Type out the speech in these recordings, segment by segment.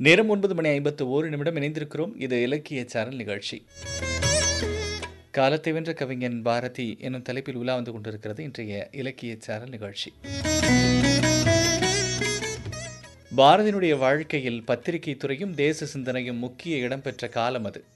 நேரம் ஒன்பது மணி ஐம்பத்து ஓரு நிமிடம் இணைந்திருக்கிறோம் இது இலக்கிய சேனல் நிகழ்ச்சி காலத்தை வென்ற கவிஞன் பாரதி என்னும் தலைப்பில் உலா வந்து கொண்டிருக்கிறது இன்றைய இலக்கிய சேனல் நிகழ்ச்சி பாரதியினுடைய வாழ்க்கையில் பத்திரிகை துறையும் தேச சிந்தனையும் முக்கிய இடம் பெற்ற காலம் அது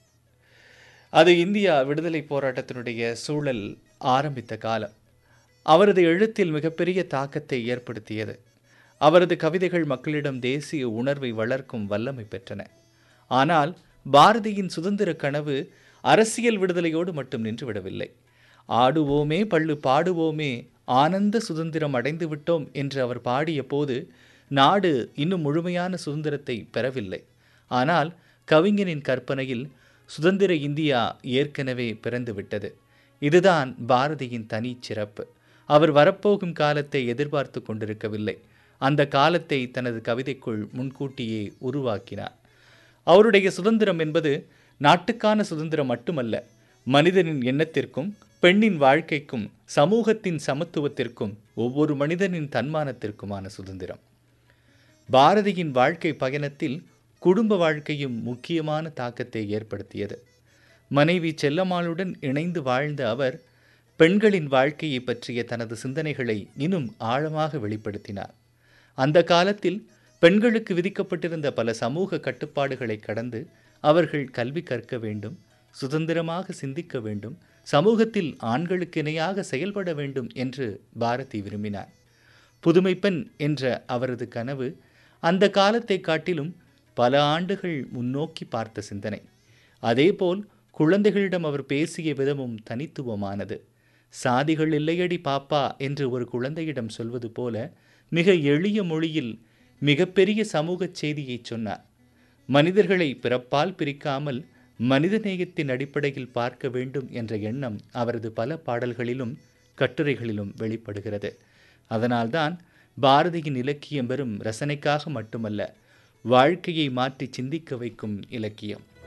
அது இந்தியா விடுதலை போராட்டத்தினுடைய சூழல் ஆரம்பித்த காலம் அவரது எழுத்தில் மிகப்பெரிய தாக்கத்தை ஏற்படுத்தியது அவரது கவிதைகள் மக்களிடம் தேசிய உணர்வை வளர்க்கும் வல்லமை பெற்றன ஆனால் பாரதியின் சுதந்திர கனவு அரசியல் விடுதலையோடு மட்டும் நின்றுவிடவில்லை ஆடுவோமே பள்ளு பாடுவோமே ஆனந்த சுதந்திரம் அடைந்து விட்டோம் என்று அவர் பாடிய போது நாடு இன்னும் முழுமையான சுதந்திரத்தை பெறவில்லை ஆனால் கவிஞனின் கற்பனையில் சுதந்திர இந்தியா ஏற்கனவே பிறந்துவிட்டது இதுதான் பாரதியின் தனி சிறப்பு அவர் வரப்போகும் காலத்தை எதிர்பார்த்து கொண்டிருக்கவில்லை அந்த காலத்தை தனது கவிதைக்குள் முன்கூட்டியே உருவாக்கினார் அவருடைய சுதந்திரம் என்பது நாட்டுக்கான சுதந்திரம் மட்டுமல்ல மனிதனின் எண்ணத்திற்கும் பெண்ணின் வாழ்க்கைக்கும் சமூகத்தின் சமத்துவத்திற்கும் ஒவ்வொரு மனிதனின் தன்மானத்திற்குமான சுதந்திரம் பாரதியின் வாழ்க்கை பயணத்தில் குடும்ப வாழ்க்கையும் முக்கியமான தாக்கத்தை ஏற்படுத்தியது மனைவி செல்லம்மாளுடன் இணைந்து வாழ்ந்த அவர் பெண்களின் வாழ்க்கையை பற்றிய தனது சிந்தனைகளை இன்னும் ஆழமாக வெளிப்படுத்தினார் அந்த காலத்தில் பெண்களுக்கு விதிக்கப்பட்டிருந்த பல சமூக கட்டுப்பாடுகளை கடந்து அவர்கள் கல்வி கற்க வேண்டும் சுதந்திரமாக சிந்திக்க வேண்டும் சமூகத்தில் ஆண்களுக்கு இணையாக செயல்பட வேண்டும் என்று பாரதி விரும்பினார் புதுமை பெண் என்ற அவரது கனவு அந்த காலத்தை காட்டிலும் பல ஆண்டுகள் முன்னோக்கி பார்த்த சிந்தனை அதேபோல் குழந்தைகளிடம் அவர் பேசிய விதமும் தனித்துவமானது சாதிகள் இல்லையடி பாப்பா என்று ஒரு குழந்தையிடம் சொல்வது போல மிக எளிய மொழியில் மிகப்பெரிய சமூக செய்தியை சொன்னார் மனிதர்களை பிறப்பால் பிரிக்காமல் மனிதநேயத்தின் அடிப்படையில் பார்க்க வேண்டும் என்ற எண்ணம் அவரது பல பாடல்களிலும் கட்டுரைகளிலும் வெளிப்படுகிறது அதனால்தான் பாரதியின் இலக்கியம் வெறும் ரசனைக்காக மட்டுமல்ல வாழ்க்கையை மாற்றி சிந்திக்க வைக்கும் இலக்கியம்